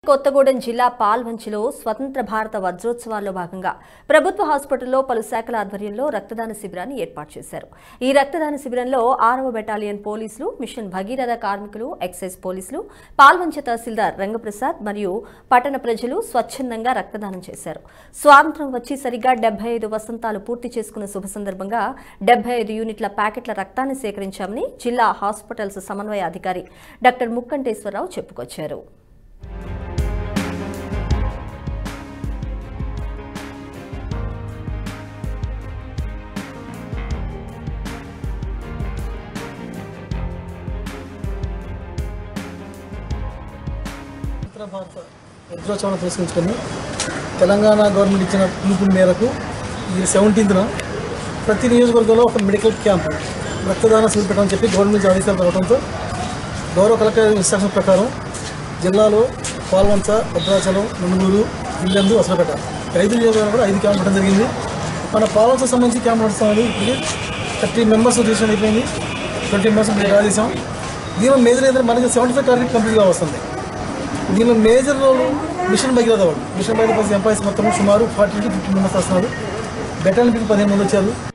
కొత్తగూడెం జిల్లా పాల్వంచిలో స్వతంత్ర భారత వజ్రోత్సవాల్లో భాగంగా ప్రభుత్వ హాస్పిటల్లో పలు శాఖల ఆధ్వర్యంలో రక్తదాన శిబిరాన్ని ఏర్పాటు చేశారు ఈ రక్తదాన శిబిరంలో ఆరవ బెటాలియన్ పోలీసులు మిషన్ భగీరథ కార్మికులు ఎక్సైజ్ పోలీసులు పాల్వంచ తహసీల్దార్ రంగప్రసాద్ మరియు పట్టణ ప్రజలు స్వచ్ఛందంగా రక్తదానం చేశారు స్వాతంత్ర్యం వచ్చి సరిగ్గా డెబ్బై ఐదు వసంతాలు పూర్తి చేసుకున్న శుభ సందర్భంగా డెబ్బై ఐదు యూనిట్ల ప్యాకెట్ల రక్తాన్ని సేకరించామని జిల్లా హాస్పిటల్స్ సమన్వయ అధికారి డాక్టర్ ముక్కంటేశ్వరరావు చెప్పుకొచ్చారు ఉత్తర భారత వజ్రోత్సవాన్ని పురస్కరించుకొని తెలంగాణ గవర్నమెంట్ ఇచ్చిన పిలుపు మేరకు ఈ సెవెంటీన్త్న ప్రతి నియోజకవర్గంలో ఒక మెడికల్ క్యాంప్ రక్తదాన శిబిరం పెట్టాలని చెప్పి గవర్నమెంట్ నుంచి ఆదేశాలు రావడంతో గౌరవ కలెక్టర్ ఇన్స్ట్రక్షన్ ప్రకారం జిల్లాలో పాల్వంచ భద్రాచలం నందమూరు ఇల్లందు అసలుపేట ఐదు నియోజకవర్గాలు కూడా ఐదు క్యాంప్ పెట్టడం జరిగింది మన పాల్వంచ సంబంధించి క్యాంప్ నడుస్తుంది ఇప్పటికి థర్టీ మెంబర్స్ రిజిస్ట్రేషన్ అయిపోయింది ట్వంటీ మెంబర్స్ డ్రా చేసాం దీనిలో మేజర్ ఏంటంటే మనకి సెవెంటీ ఫైవ్ టార్గెట్ కంప్లీట్గా వస్తుంది దీనిలో మేజర్ రోల్ మిషన్ భగీరథ వాళ్ళు మిషన్ భగీరథ ఎంప్లాయీస్ మొత్తం సుమారు ఫార్టీ టు ఫిఫ్టీ మెంబర్స్ వస్తున్నారు బెటాలియన్ పదిహేను మంది వచ్చారు